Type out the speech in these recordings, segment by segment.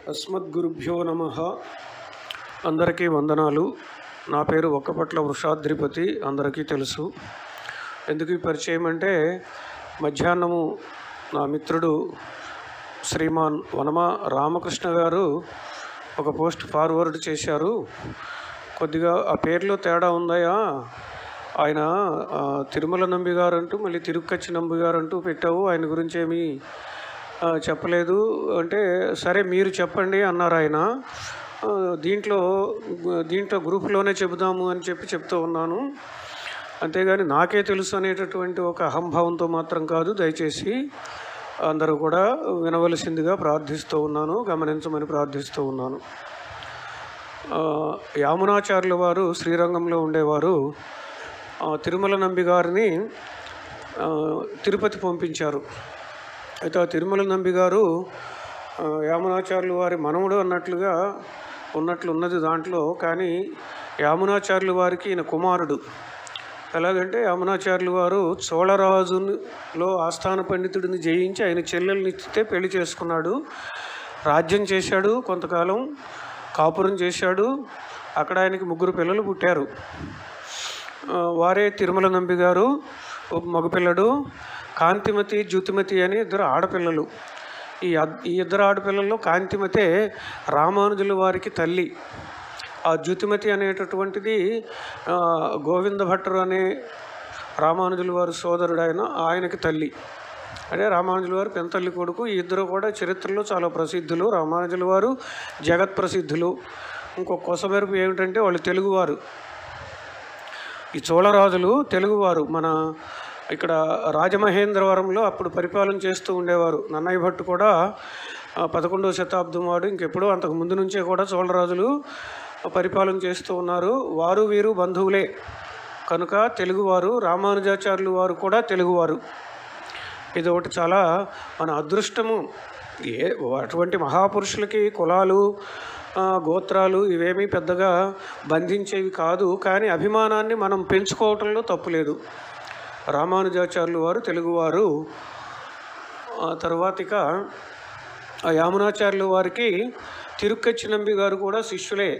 అస్మద్గురుభ్యో నమ అందరికీ వందనాలు నా పేరు ఒక్కపట్ల వృషాద్రిపతి అందరికీ తెలుసు ఎందుకు ఈ పరిచయం అంటే మధ్యాహ్నము నా మిత్రుడు శ్రీమాన్ వనమ రామకృష్ణ గారు ఒక పోస్ట్ ఫార్వర్డ్ చేశారు కొద్దిగా ఆ పేర్లో తేడా ఉందయా ఆయన ఆ, తిరుమల నంబి గారు అంటూ మళ్ళీ తిరుక్కచ్చి నంబి గారు అంటూ పెట్టావు ఆయన గురించి ఏమీ ఆ, చెప్పలేదు అంటే సరే మీరు చెప్పండి అన్నారు ఆయన ఆ, దీంట్లో దీంట్లో గ్రూప్లోనే చెబుదాము అని చెప్పి చెప్తూ ఉన్నాను అంతేగాని నాకే తెలుసు అనేటటువంటి ఒక అహంభావంతో మాత్రం కాదు దయచేసి అందరూ కూడా వినవలసిందిగా ప్రార్థిస్తూ ఉన్నాను గమనించమని ప్రార్థిస్తూ ఉన్నాను ఆ, యామునాచార్యుల వారు శ్రీరంగంలో ఉండేవారు ఆ, తిరుమల నంబి గారిని ఆ, తిరుపతి పంపించారు అయితే ఆ తిరుమల నంబి గారు ఆ, యామునాచార్యులు వారి మనముడు అన్నట్లుగా ఉన్నట్లు ఉన్నది దాంట్లో కానీ యామునాచార్యులు వారికి ఈయన కుమారుడు ఎలాగంటే యామునాచార్యులు వారు చోళరాజులో ఆస్థాన పండితుడిని జయించి ఆయన చెల్లెల్ని ఇచ్చితే పెళ్లి చేసుకున్నాడు రాజ్యం చేశాడు కొంతకాలం కాపురం చేశాడు అక్కడ ఆయనకి ముగ్గురు పిల్లలు పుట్టారు ఆ, వారే తిరుమల నంబి గారు ఒక మగపిల్లడు కాంతిమతి జ్యుతిమతి అని ఇద్దరు ఆడపిల్లలు ఈ అద్- ఈ ఇద్దరు ఆడపిల్లల్లో కాంతిమతే రామానుజుల వారికి తల్లి ఆ జ్యుతిమతి అనేటటువంటిది ఆ, గోవింద భట్టరు అనే రామానుజుల వారి సోదరుడు ఆయన ఆయనకి తల్లి అదే రామానుజుల వారు పెంతల్లి కొడుకు ఈ ఇద్దరు కూడా చరిత్రలో చాలా ప్రసిద్ధులు రామానుజుల వారు జగత్ ప్రసిద్ధులు ఇంకొక కొసమెరుపు ఏమిటంటే వాళ్ళు తెలుగువారు ఈ చోళరాజులు తెలుగువారు మన ఇక్కడ రాజమహేంద్రవరంలో అప్పుడు పరిపాలన చేస్తూ ఉండేవారు నన్నయ్య భట్టు కూడా ఆ, పదకొండవ శతాబ్దం వాడు ఇంకెప్పుడో అంతకు ముందు నుంచే కూడా చోళరాజులు పరిపాలన చేస్తూ ఉన్నారు వారు వీరు బంధువులే కనుక తెలుగువారు రామానుజాచార్యులు వారు కూడా తెలుగువారు ఇది ఒకటి చాలా మన అదృష్టము ఏ అటువంటి మహాపురుషులకి కులాలు ఆ, గోత్రాలు ఇవేమీ పెద్దగా బంధించేవి కాదు కానీ అభిమానాన్ని మనం పెంచుకోవటంలో తప్పులేదు రామానుజాచార్యులు వారు తెలుగువారు ఆ తర్వాత ఇక ఆ యామునాచార్యుల వారికి తిరుక్కచ్చినంబి గారు కూడా శిష్యులే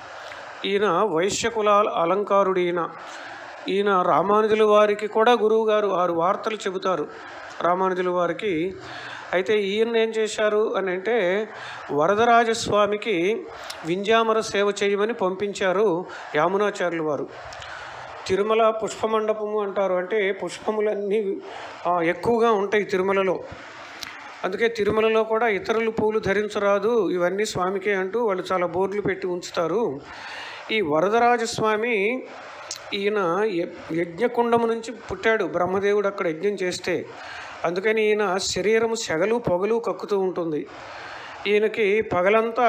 ఈయన వైశ్య కులాల అలంకారుడు ఈయన ఈయన రామానుజుల వారికి కూడా గురువు గారు ఆరు వార్తలు చెబుతారు రామానుజుల వారికి అయితే ఈయన ఏం చేశారు అని అంటే వరదరాజస్వామికి వింజామర సేవ చేయమని పంపించారు యామునాచార్యుల వారు తిరుమల పుష్పమండపము అంటారు అంటే పుష్పములన్నీ ఆ, ఎక్కువగా ఉంటాయి తిరుమలలో అందుకే తిరుమలలో కూడా ఇతరులు పూలు ధరించరాదు ఇవన్నీ స్వామికే అంటూ వాళ్ళు చాలా బోర్డులు పెట్టి ఉంచుతారు ఈ వరదరాజస్వామి ఈయన య- యజ్ఞకుండము నుంచి పుట్టాడు బ్రహ్మదేవుడు అక్కడ యజ్ఞం చేస్తే అందుకని ఈయన శరీరము సెగలు పొగలు కక్కుతూ ఉంటుంది ఈయనకి పగలంతా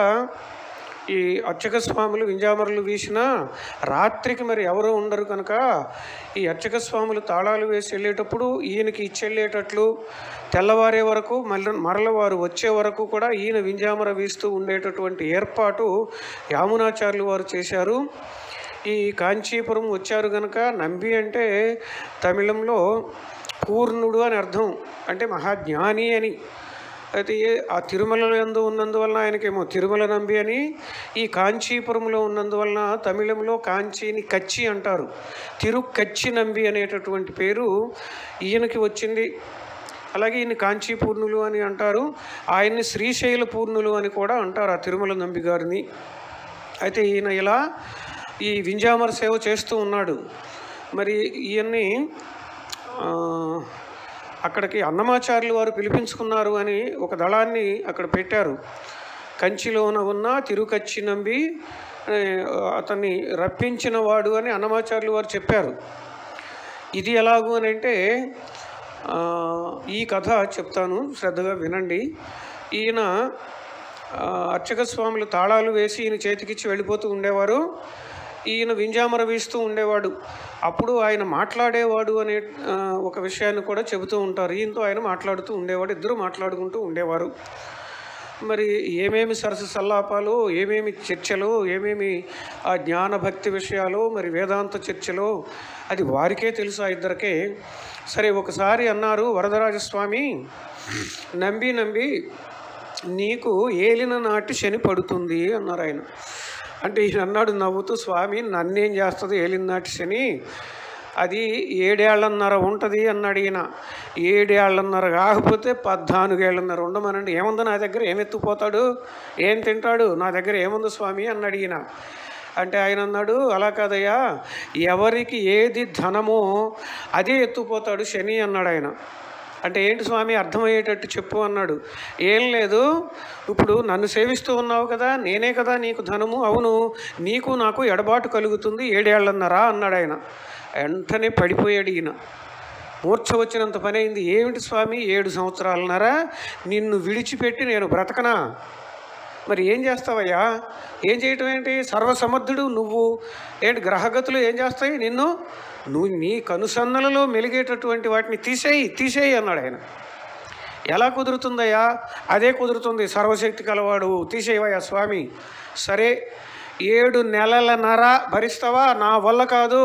ఈ అర్చక స్వాములు వింజామరులు వీసినా రాత్రికి మరి ఎవరు ఉండరు కనుక ఈ అర్చక స్వాములు తాళాలు వేసి వెళ్ళేటప్పుడు ఈయనకి ఇచ్చి వెళ్ళేటట్లు తెల్లవారే వరకు మళ్ళీ మరల వారు వచ్చే వరకు కూడా ఈయన వింజామర వీస్తూ ఉండేటటువంటి ఏర్పాటు యామునాచార్యులు వారు చేశారు ఈ కాంచీపురం వచ్చారు కనుక నంబి అంటే తమిళంలో పూర్ణుడు అని అర్థం అంటే మహాజ్ఞాని అని అయితే ఏ- ఆ తిరుమలలో ఎందు ఉన్నందువలన ఆయనకేమో తిరుమల నంబి అని ఈ కాంచీపురంలో ఉన్నందువలన తమిళంలో కాంచీని కచ్చి అంటారు తిరుక్కచ్చి నంబి అనేటటువంటి పేరు ఈయనకి వచ్చింది అలాగే ఈయన కాంచీ పూర్ణులు అని అంటారు ఆయన్ని శ్రీశైల పూర్ణులు అని కూడా అంటారు ఆ తిరుమల నంబి గారిని అయితే ఈయన ఇలా ఈ వింజామర సేవ చేస్తూ ఉన్నాడు మరి ఈయన్ని ఆ, అక్కడికి అన్నమాచార్యులు వారు పిలిపించుకున్నారు అని ఒక దళాన్ని అక్కడ పెట్టారు కంచిలోన ఉన్న తిరుకచ్చి నంబి ఆ, అతన్ని రప్పించిన వాడు అని అన్నమాచార్యులు వారు చెప్పారు ఇది ఎలాగు అని అంటే ఆ, ఈ కథ చెప్తాను శ్రద్ధగా వినండి ఈయన ఆ, అర్చక స్వాములు తాళాలు వేసి ఈయన చేతికిచ్చి వెళ్ళిపోతూ ఉండేవారు ఈయన వింజామర వీస్తూ ఉండేవాడు అప్పుడు ఆయన మాట్లాడేవాడు అనే ఆ, ఒక విషయాన్ని కూడా చెబుతూ ఉంటారు ఈయనతో ఆయన మాట్లాడుతూ ఉండేవాడు ఇద్దరు మాట్లాడుకుంటూ ఉండేవారు మరి ఏమేమి సరస సల్లాపాలు ఏమేమి చర్చలు ఏమేమి ఆ జ్ఞాన భక్తి విషయాలు మరి వేదాంత చర్చలు అది వారికే తెలుసు ఆ ఇద్దరికే సరే ఒకసారి అన్నారు వరదరాజస్వామి నంబి నంబి నీకు ఏలిన నాటి శని పడుతుంది అన్నారు ఆయన అంటే ఈయన అన్నాడు నవ్వుతూ స్వామి నన్నేం చేస్తుంది ఏలిన నాటి శని అది ఏడేళ్లన్నర ఉంటుంది అన్నాడు ఈయన ఏడేళ్లన్నర కాకపోతే పద్నాలుగేళ్లన్నర ఉండమనండి ఏముంది నా దగ్గర ఏం ఎత్తుకుపోతాడు ఏం తింటాడు నా దగ్గర ఏముంది స్వామి అన్నాడు ఈయన అంటే ఆయన అన్నాడు అలా కాదయ్యా ఎవరికి ఏది ధనమో అదే ఎత్తుకుపోతాడు శని అన్నాడు ఆయన అంటే ఏంటి స్వామి అర్థమయ్యేటట్టు చెప్పు అన్నాడు ఏం లేదు ఇప్పుడు నన్ను సేవిస్తూ ఉన్నావు కదా నేనే కదా నీకు ధనము అవును నీకు నాకు ఎడబాటు కలుగుతుంది ఏడేళ్ళన్నరా అన్నాడు ఆయన వెంటనే పడిపోయాడు ఈయన మూర్ఛ వచ్చినంత పని అయింది ఏమిటి స్వామి ఏడు సంవత్సరాలన్నారా నిన్ను విడిచిపెట్టి నేను బ్రతకనా మరి ఏం చేస్తావయ్యా ఏం చేయటం ఏంటి సర్వసమర్థుడు నువ్వు ఏంటి గ్రహగతులు ఏం చేస్తాయి నిన్ను నువ్వు నీ కనుసన్నలలో మెలిగేటటువంటి వాటిని తీసేయి తీసేయి అన్నాడు ఆయన ఎలా కుదురుతుందయ్యా అదే కుదురుతుంది సర్వశక్తి కలవాడు తీసేయవయ్యా స్వామి సరే ఏడు నెలల నర భరిస్తావా నా వల్ల కాదు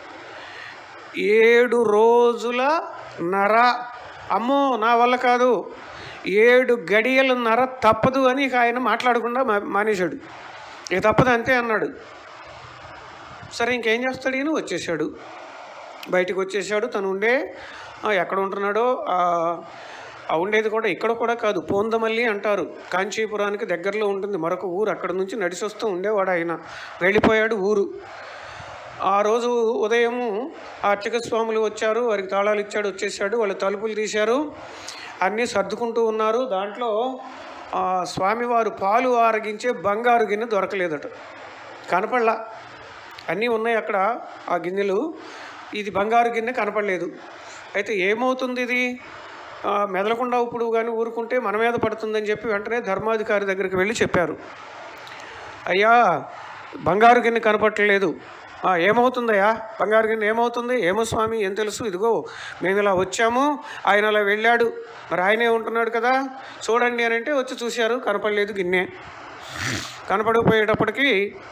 ఏడు రోజుల నర అమ్మో నా వల్ల కాదు ఏడు గడియల నర తప్పదు అని ఇక ఆయన మాట్లాడకుండా మా- మానేశాడు ఇక తప్పదు అంతే అన్నాడు సరే ఇంకేం చేస్తాడు ఈయన వచ్చేసాడు బయటికి వచ్చేసాడు తను ఉండే ఆ, ఎక్కడ ఉంటున్నాడో ఆ, ఆ ఉండేది కూడా ఇక్కడ కూడా కాదు పోందమల్లి అంటారు కాంచీపురానికి దగ్గరలో ఉంటుంది మరొక ఊరు అక్కడ నుంచి నడిచి వస్తూ ఉండేవాడు ఆయన వెళ్ళిపోయాడు ఊరు ఆ రోజు ఉదయము ఆ అర్చక స్వాములు వచ్చారు వారికి తాళాలు ఇచ్చాడు వచ్చేసాడు వాళ్ళు తలుపులు తీశారు అన్నీ సర్దుకుంటూ ఉన్నారు దాంట్లో ఆ, స్వామివారు పాలు ఆరగించే బంగారు గిన్నె దొరకలేదట కనపడలా అన్నీ ఉన్నాయి అక్కడ ఆ గిన్నెలు ఇది బంగారు గిన్నె కనపడలేదు అయితే ఏమవుతుంది ఇది ఆ, మెదలకుండా ఇప్పుడు కానీ ఊరుకుంటే మన మీద పడుతుందని చెప్పి వెంటనే ధర్మాధికారి దగ్గరికి వెళ్ళి చెప్పారు అయ్యా బంగారు గిన్నె కనపట్టలేదు "ఆ, ఏమవుతుందయ్యా బంగారు గిన్నె ఏమవుతుంది ఏమో స్వామి ఏం తెలుసు ఇదిగో మేము ఇలా వచ్చాము ఆయన అలా వెళ్ళాడు మరి ఆయనే ఉంటున్నాడు కదా చూడండి అని అంటే వచ్చి చూశారు కనపడలేదు గిన్నె కనపడకపోయేటప్పటికి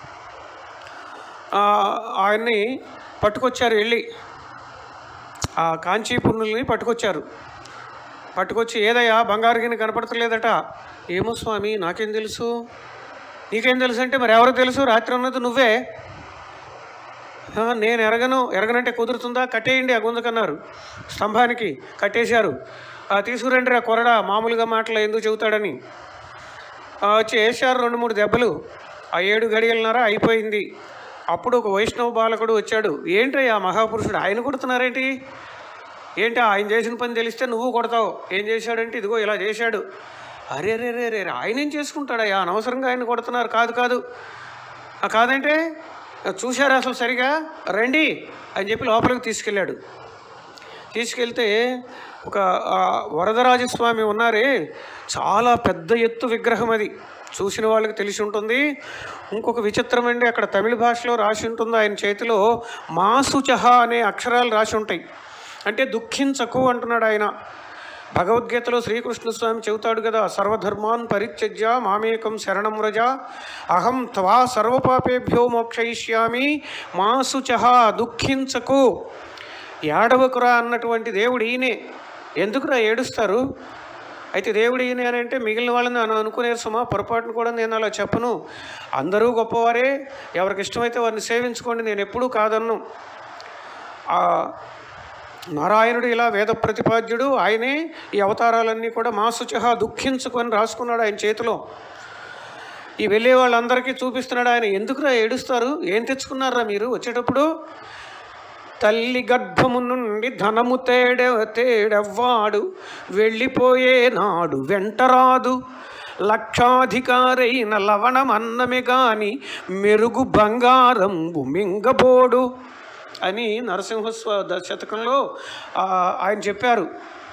ఆ, ఆయన్ని పట్టుకొచ్చారు వెళ్ళి ఆ కాంచీపురుల్ని పట్టుకొచ్చారు పట్టుకొచ్చి ఏదయ్యా బంగారు గిన్నె కనపడతలేదట ఏమో స్వామి నాకేం తెలుసు నీకేం తెలుసు అంటే మరి ఎవరికి తెలుసు రాత్రి ఉన్నది నువ్వే "ఆ, నేను ఎరగను ఎరగనంటే కుదురుతుందా కట్టేయండి ఆ గుంజకన్నారు స్తంభానికి కట్టేశారు "ఆ, తీసుకురండి ఆ కొరడా మామూలుగా మాటలు ఎందుకు చెబుతాడని ఆ, వచ్చి వేశారు రెండు మూడు దెబ్బలు ఆ ఏడు గడియలన్నర అయిపోయింది అప్పుడు ఒక వైష్ణవ బాలకుడు వచ్చాడు ఏంటి ఆ మహాపురుషుడు ఆయన కొడుతున్నారేంటి ఏంటి ఆయన చేసిన పని తెలిస్తే నువ్వు కొడతావు ఏం చేశాడంటే ఇదిగో ఇలా చేశాడు అరే రే రే రే ఆయన ఏం చేసుకుంటాడయ్యా అనవసరంగా ఆయన కొడుతున్నారు కాదు కాదు "ఆ, కాదంటే చూశారు అసలు సరిగా రండి అని చెప్పి లోపలికి తీసుకెళ్ళాడు తీసుకెళ్తే ఒక ఆ, వరదరాజస్వామి ఉన్నారే చాలా పెద్ద ఎత్తు విగ్రహం అది చూసిన వాళ్ళకి తెలిసి ఉంటుంది ఇంకొక విచిత్రం అండి అక్కడ తమిళ భాషలో రాసి ఉంటుంది ఆయన చేతిలో మాసుచహ అనే అక్షరాలు రాసి ఉంటాయి అంటే దుఃఖించకు అంటున్నాడు ఆయన భగవద్గీతలో శ్రీకృష్ణ స్వామి చెబుతాడు కదా సర్వధర్మాన్ పరిత్యజ్య మామేకం శరణం వ్రజ అహం త్వా సర్వపాపేభ్యో మోక్షయిష్యామి మాసుచహ దుఃఖించకు ఏడవకురా అన్నటువంటి దేవుడు ఈయనే ఎందుకురా ఏడుస్తారు అయితే దేవుడు ఈయన అని అంటే మిగిలిన వాళ్ళని అని అనుకునే సుమా పొరపాటును కూడా నేను అలా చెప్పను అందరూ గొప్పవారే ఎవరికి ఇష్టమైతే వారిని సేవించుకోండి నేను ఎప్పుడూ కాదన్ను ఆ నారాయణుడు ఇలా వేద ప్రతిపాద్యుడు ఆయనే ఈ అవతారాలన్నీ కూడా మాసుచహ దుఃఖించుకొని రాసుకున్నాడు ఆయన చేతిలో ఈ వెళ్ళే వాళ్ళందరికీ చూపిస్తున్నాడు ఆయన ఎందుకురా ఏడుస్తారు ఏం తెచ్చుకున్నారా మీరు వచ్చేటప్పుడు తల్లి గర్భము నుండి ధనము తేడ తేడవ్వాడు వెళ్ళిపోయే నాడు వెంటరాదు లక్షాధికారైన లవణమన్నమే గాని మెరుగు బంగారంబు మింగబోడు అని నరసింహస్వ ద- శతకంలో ఆ, ఆయన చెప్పారు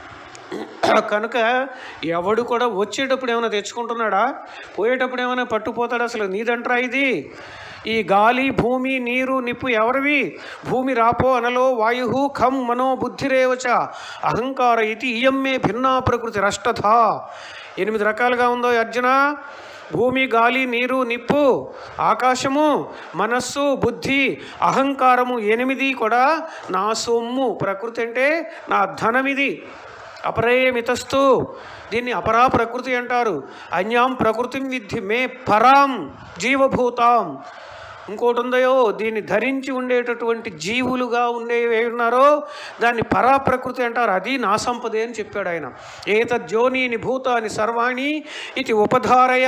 కనుక ఎవడు కూడా వచ్చేటప్పుడు ఏమైనా తెచ్చుకుంటున్నాడా పోయేటప్పుడు ఏమైనా పట్టుపోతాడా అసలు నీదంట్రా ఇది ఈ గాలి భూమి నీరు నిప్పు ఎవరివి భూమి రాపో అనలో వాయు ఖం మనో బుద్ధిరేవచ అహంకార ఇది ఇయమ్మే భిన్నా ప్రకృతి రష్టథ ఎనిమిది రకాలుగా ఉందో ఈ అర్జున భూమి గాలి నీరు నిప్పు ఆకాశము మనస్సు బుద్ధి అహంకారము ఎనిమిది కూడా నా సొమ్ము ప్రకృతి అంటే నా ధనం ఇది అపరేమితస్తు దీన్ని అపరా ప్రకృతి అంటారు అన్యాం ప్రకృతి విద్ధి మే పరాం జీవభూతాం ఇంకోటి ఉందయో దీన్ని ధరించి ఉండేటటువంటి జీవులుగా ఉండేవి ఏ ఉన్నారో దాన్ని పరాప్రకృతి అంటారు అది నా సంపదే అని చెప్పాడు ఆయన ఏతజ్యోనీని భూతాని సర్వాణి ఇది ఉపధారయ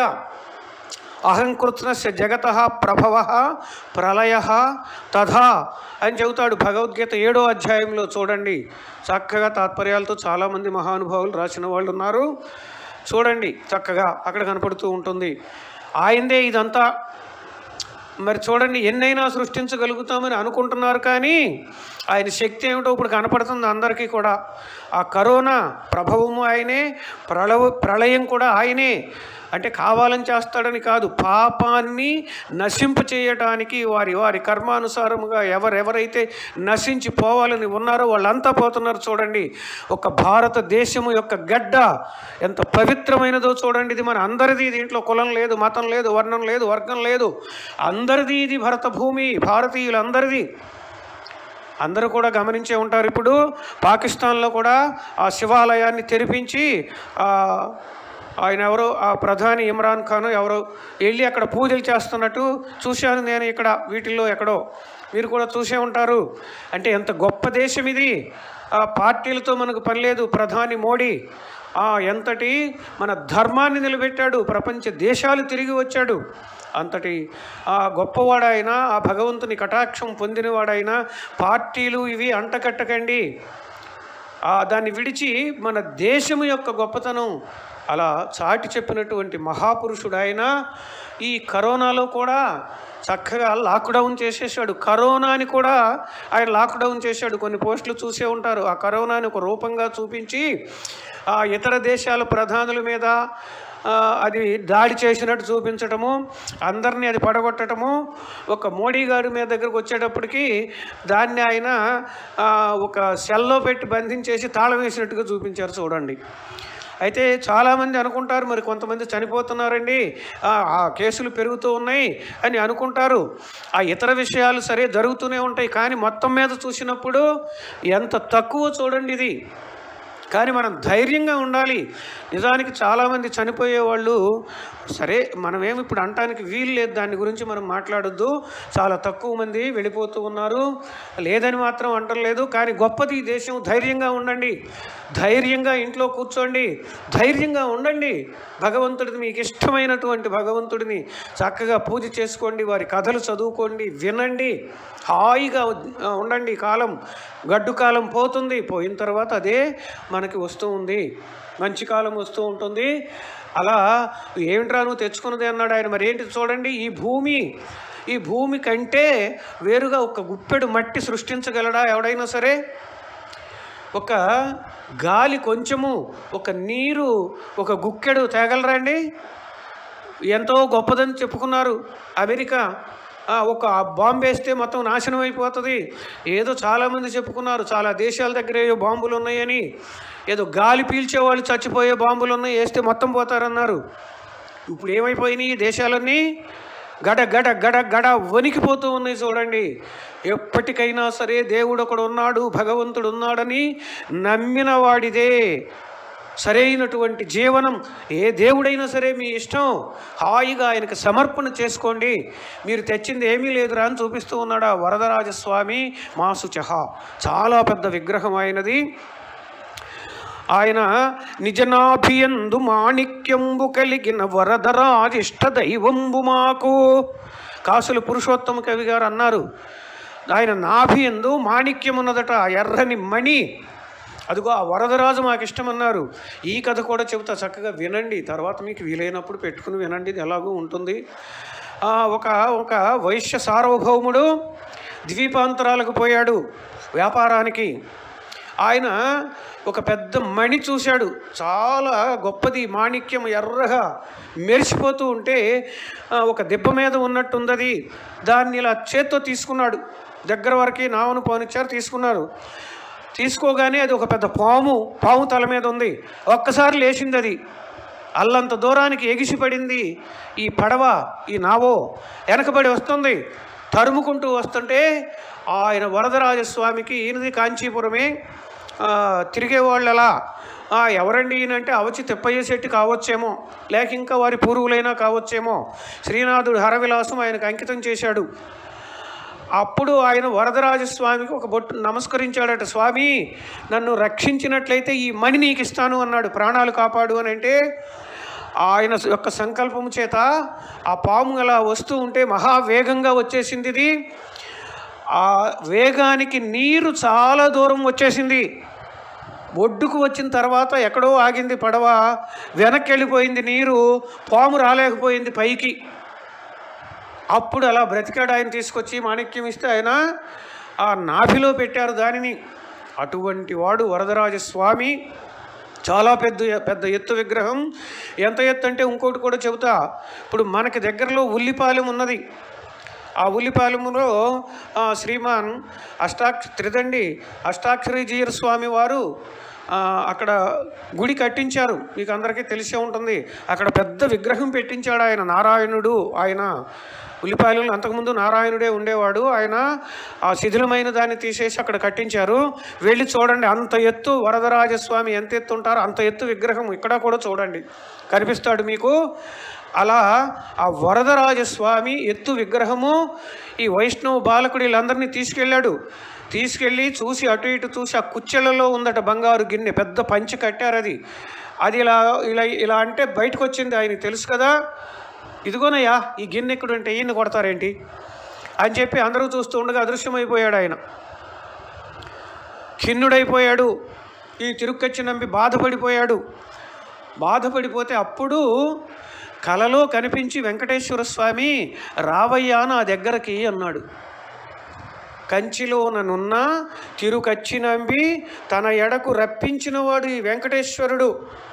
అహంకృత్నస్య జగత ప్రభవ ప్రళయ తథా అని చెబుతాడు భగవద్గీత ఏడో అధ్యాయంలో చూడండి చక్కగా తాత్పర్యాలతో చాలామంది మహానుభావులు రాసిన వాళ్ళు ఉన్నారు చూడండి చక్కగా అక్కడ కనపడుతూ ఉంటుంది ఆయందే ఇదంతా మరి చూడండి ఎన్నైనా సృష్టించగలుగుతామని అనుకుంటున్నారు కానీ ఆయన శక్తి ఏమిటో ఇప్పుడు కనపడుతుంది అందరికీ కూడా ఆ కరోనా ప్రభావము ఆయనే ప్రళవ ప్రళయం కూడా ఆయనే అంటే కావాలని చేస్తాడని కాదు పాపాన్ని నశింప చేయటానికి వారి వారి కర్మానుసారముగా ఎవరెవరైతే నశించి పోవాలని ఉన్నారో వాళ్ళంతా పోతున్నారు చూడండి ఒక భారతదేశము యొక్క గడ్డ ఎంత పవిత్రమైనదో చూడండి ఇది మన అందరిది దీంట్లో కులం లేదు మతం లేదు వర్ణం లేదు వర్గం లేదు అందరిది ఇది భరత భూమి భారతీయులందరిది అందరూ కూడా గమనించే ఉంటారు ఇప్పుడు పాకిస్తాన్లో కూడా ఆ శివాలయాన్ని తెరిపించి ఆ, ఆయన ఎవరో ఆ ప్రధాని ఇమ్రాన్ ఖాన్ ఎవరో వెళ్ళి అక్కడ పూజలు చేస్తున్నట్టు చూశాను నేను ఇక్కడ వీటిల్లో ఎక్కడో మీరు కూడా చూసే ఉంటారు అంటే ఎంత గొప్ప దేశం ఇది ఆ పార్టీలతో మనకు పని లేదు ప్రధాని మోడీ ఆ ఎంతటి మన ధర్మాన్ని నిలబెట్టాడు ప్రపంచ దేశాలు తిరిగి వచ్చాడు అంతటి ఆ గొప్పవాడైనా ఆ భగవంతుని కటాక్షం పొందినవాడైనా పార్టీలు ఇవి అంటకట్టకండి ఆ దాన్ని విడిచి మన దేశము యొక్క గొప్పతనం అలా చాటి చెప్పినటువంటి మహాపురుషుడు ఆయన ఈ కరోనాలో కూడా చక్కగా లాక్డౌన్ చేసేసాడు కరోనాని కూడా ఆయన లాక్డౌన్ చేశాడు కొన్ని పోస్టులు చూసే ఉంటారు ఆ కరోనాని ఒక రూపంగా చూపించి ఆ ఇతర దేశాల ప్రధానుల మీద ఆ, అది దాడి చేసినట్టు చూపించటము అందరినీ అది పడగొట్టడము ఒక మోడీ గారి మీద దగ్గరకు వచ్చేటప్పటికి దాన్ని ఆయన ఆ, ఒక సెల్లో పెట్టి బంధించేసి తాళం వేసినట్టుగా చూపించారు చూడండి అయితే చాలామంది అనుకుంటారు మరి కొంతమంది చనిపోతున్నారండి ఆ ఆ కేసులు పెరుగుతూ ఉన్నాయి అని అనుకుంటారు ఆ ఇతర విషయాలు సరే జరుగుతూనే ఉంటాయి కానీ మొత్తం మీద చూసినప్పుడు ఎంత తక్కువ చూడండి ఇది కానీ మనం ధైర్యంగా ఉండాలి నిజానికి చాలామంది చనిపోయే వాళ్ళు సరే మనమేమి ఇప్పుడు అనటానికి వీలు లేదు దాని గురించి మనం మాట్లాడొద్దు చాలా తక్కువ మంది వెళ్ళిపోతూ ఉన్నారు లేదని మాత్రం అంటలేదు కానీ గొప్పది ఈ దేశం ధైర్యంగా ఉండండి ధైర్యంగా ఇంట్లో కూర్చోండి ధైర్యంగా ఉండండి భగవంతుడిని మీకు ఇష్టమైనటువంటి భగవంతుడిని చక్కగా పూజ చేసుకోండి వారి కథలు చదువుకోండి వినండి హాయిగా ఉ- ఉండండి కాలం గడ్డు కాలం పోతుంది పోయిన తర్వాత అదే మనకి వస్తూ ఉంది మంచి కాలం వస్తూ ఉంటుంది అలా ఏమిట్రా నువ్వు తెచ్చుకున్నది అన్నాడు ఆయన మరి ఏంటి చూడండి ఈ భూమి ఈ భూమి కంటే వేరుగా ఒక గుప్పెడు మట్టి సృష్టించగలడా ఎవడైనా సరే ఒక గాలి కొంచెము ఒక నీరు ఒక గుక్కెడు తేగలరా అండి ఎంతో గొప్పదని చెప్పుకున్నారు అమెరికా ఆ, ఒక బాంబు వేస్తే మొత్తం నాశనం అయిపోతుంది ఏదో చాలామంది చెప్పుకున్నారు చాలా దేశాల దగ్గర ఏవో బాంబులు ఉన్నాయని ఏదో గాలి పీల్చే వాళ్ళు చచ్చిపోయే బాంబులు ఉన్నాయి వేస్తే మొత్తం పోతారన్నారు ఇప్పుడు ఏమైపోయినాయి ఈ దేశాలన్నీ గడ గడ గడ గడ వణికిపోతూ ఉన్నాయి చూడండి ఎప్పటికైనా సరే దేవుడు ఒకడు ఉన్నాడు భగవంతుడు ఉన్నాడని నమ్మిన వాడిదే సరైనటువంటి జీవనం ఏ దేవుడైనా సరే మీ ఇష్టం హాయిగా ఆయనకు సమర్పణ చేసుకోండి మీరు తెచ్చింది ఏమీ లేదురా అని చూపిస్తూ ఉన్నాడు ఆ వరదరాజస్వామి మాసుచహ చాలా పెద్ద విగ్రహం ఆయనది ఆయన నిజనాభియందు మాణిక్యంబు కలిగిన వరదరాజిష్ట దైవంబు మాకు కాసులు పురుషోత్తమ కవి గారు అన్నారు ఆయన నాభియందు మాణిక్యం ఉన్నదట ఆ ఎర్రని మణి అదిగో ఆ వరదరాజు మాకు ఇష్టమన్నారు ఈ కథ కూడా చెబుతా చక్కగా వినండి తర్వాత మీకు వీలైనప్పుడు పెట్టుకుని వినండి ఇది ఎలాగూ ఉంటుంది ఆ, ఒక ఒక వైశ్య సార్వభౌముడు ద్వీపాంతరాలకు పోయాడు వ్యాపారానికి ఆయన ఒక పెద్ద మణి చూశాడు చాలా గొప్పది మాణిక్యం ఎర్రగా మెరిసిపోతూ ఉంటే ఆ, ఒక దెబ్బ మీద ఉన్నట్టుంది అది దాన్ని ఇలా చేత్తో తీసుకున్నాడు దగ్గర వరకు నావను పోనిచ్చారు తీసుకున్నారు తీసుకోగానే అది ఒక పెద్ద పాము పాము తల మీద ఉంది ఒక్కసారి లేచింది అది అల్లంత దూరానికి ఎగిసిపడింది ఈ పడవ ఈ నావో వెనకబడి వస్తుంది తరుముకుంటూ వస్తుంటే ఆయన వరదరాజస్వామికి ఈయనది కాంచీపురమే ఆ, తిరిగేవాళ్ళు అలా "ఆ, ఎవరండి ఈయనంటే అవచి తిప్పయ్య శెట్టి కావచ్చేమో లేక ఇంకా వారి పూర్వులైనా కావచ్చేమో శ్రీనాథుడు హరవిలాసం ఆయనకు అంకితం చేశాడు అప్పుడు ఆయన వరదరాజస్వామికి ఒక బొట్టు నమస్కరించాడట స్వామి నన్ను రక్షించినట్లయితే ఈ మణి నీకు ఇస్తాను అన్నాడు ప్రాణాలు కాపాడు అని అంటే ఆయన యొక్క సంకల్పము చేత ఆ పాము అలా వస్తూ ఉంటే మహావేగంగా వచ్చేసింది ఇది ఆ వేగానికి నీరు చాలా దూరం వచ్చేసింది ఒడ్డుకు వచ్చిన తర్వాత ఎక్కడో ఆగింది పడవ వెనక్కి వెళ్ళిపోయింది నీరు పాము రాలేకపోయింది పైకి అప్పుడు అలా బ్రతికాడు ఆయన తీసుకొచ్చి మాణిక్యం ఇస్తే ఆయన ఆ నాభిలో పెట్టారు దానిని అటువంటి వాడు వరదరాజ స్వామి చాలా పెద్ద పెద్ద ఎత్తు విగ్రహం ఎంత ఎత్తు అంటే ఇంకోటి కూడా చెబుతా ఇప్పుడు మనకి దగ్గరలో ఉల్లిపాలెం ఉన్నది ఆ ఉల్లిపాలెములో ఆ, శ్రీమాన్ అష్టాక్ష త్రిదండి అష్టాక్షరీజీయర్ స్వామి వారు ఆ, అక్కడ గుడి కట్టించారు మీకు అందరికీ తెలిసే ఉంటుంది అక్కడ పెద్ద విగ్రహం పెట్టించాడు ఆయన నారాయణుడు ఆయన ఉల్లిపాయలలో అంతకుముందు నారాయణుడే ఉండేవాడు ఆయన ఆ శిథిలమైన దాన్ని తీసేసి అక్కడ కట్టించారు వెళ్ళి చూడండి అంత ఎత్తు వరదరాజస్వామి ఎంత ఎత్తు ఉంటారో అంత ఎత్తు విగ్రహం ఇక్కడ కూడా చూడండి కనిపిస్తాడు మీకు అలా ఆ వరదరాజస్వామి ఎత్తు విగ్రహము ఈ వైష్ణవ బాలకుడు వీళ్ళందరినీ తీసుకెళ్ళాడు తీసుకెళ్ళి చూసి అటు ఇటు చూసి ఆ కుచ్చెలలో ఉందట బంగారు గిన్నె పెద్ద పంచి కట్టారు అది అది ఇలా ఇలా ఇలా అంటే బయటకు వచ్చింది ఆయనకి తెలుసు కదా ఇదిగోనయ్యా ఈ గిన్నె ఎక్కడ ఉంటే ఈయన కొడతారేంటి అని చెప్పి అందరూ చూస్తూ ఉండగా అదృశ్యమైపోయాడు ఆయన ఖిన్నుడైపోయాడు ఈ తిరుక్కచ్చి నంబి బాధపడిపోయాడు బాధపడిపోతే అప్పుడు కలలో కనిపించి వెంకటేశ్వర స్వామి రావయ్యా నా దగ్గరకి అన్నాడు కంచిలోననున్న తిరుకచ్చి నంబి తన ఎడకు రప్పించినవాడు ఈ వెంకటేశ్వరుడు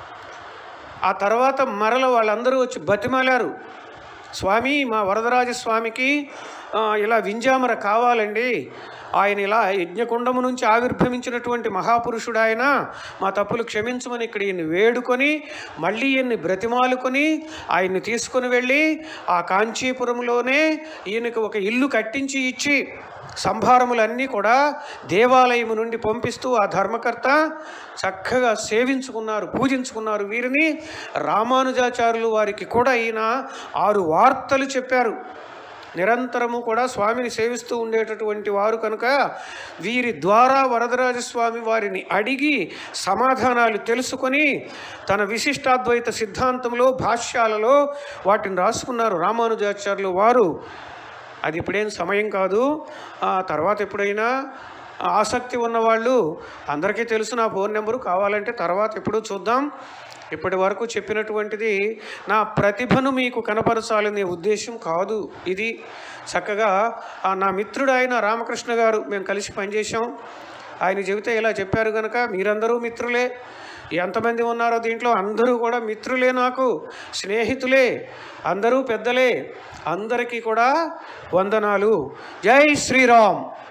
ఆ తర్వాత మరల వాళ్ళందరూ వచ్చి బతిమాలారు స్వామి మా వరదరాజ స్వామికి ఆ, ఇలా వింజామర కావాలండి ఆయన ఇలా యజ్ఞకుండము నుంచి ఆవిర్భవించినటువంటి మహాపురుషుడు ఆయన మా తప్పులు క్షమించమని ఇక్కడ ఈయన్ని వేడుకొని మళ్ళీ ఈయన్ని బ్రతిమాలుకొని ఆయన్ని తీసుకొని వెళ్ళి ఆ కాంచీపురంలోనే ఈయనకి ఒక ఇల్లు కట్టించి ఇచ్చి సంభారములన్నీ కూడా దేవాలయము నుండి పంపిస్తూ ఆ ధర్మకర్త చక్కగా సేవించుకున్నారు పూజించుకున్నారు వీరిని రామానుజాచార్యులు వారికి కూడా ఈయన ఆరు వార్తలు చెప్పారు నిరంతరము కూడా స్వామిని సేవిస్తూ ఉండేటటువంటి వారు కనుక వీరి ద్వారా వరదరాజస్వామి వారిని అడిగి సమాధానాలు తెలుసుకొని తన విశిష్టాద్వైత సిద్ధాంతంలో భాష్యాలలో వాటిని రాసుకున్నారు రామానుజాచార్యులు వారు అది ఇప్పుడేం సమయం కాదు ఆ తర్వాత ఎప్పుడైనా ఆసక్తి ఉన్నవాళ్ళు అందరికీ తెలుసు నా ఫోన్ నెంబరు కావాలంటే తర్వాత ఎప్పుడూ చూద్దాం ఇప్పటి వరకు చెప్పినటువంటిది నా ప్రతిభను మీకు కనపరచాలనే ఉద్దేశం కాదు ఇది చక్కగా ఆ నా మిత్రుడు ఆయన రామకృష్ణ గారు మేము కలిసి పనిచేసాం ఆయన చెబితే ఇలా చెప్పారు కనుక మీరందరూ మిత్రులే ఎంతమంది ఉన్నారో దీంట్లో అందరూ కూడా మిత్రులే నాకు స్నేహితులే అందరూ పెద్దలే అందరికీ కూడా వందనాలు జై శ్రీరామ్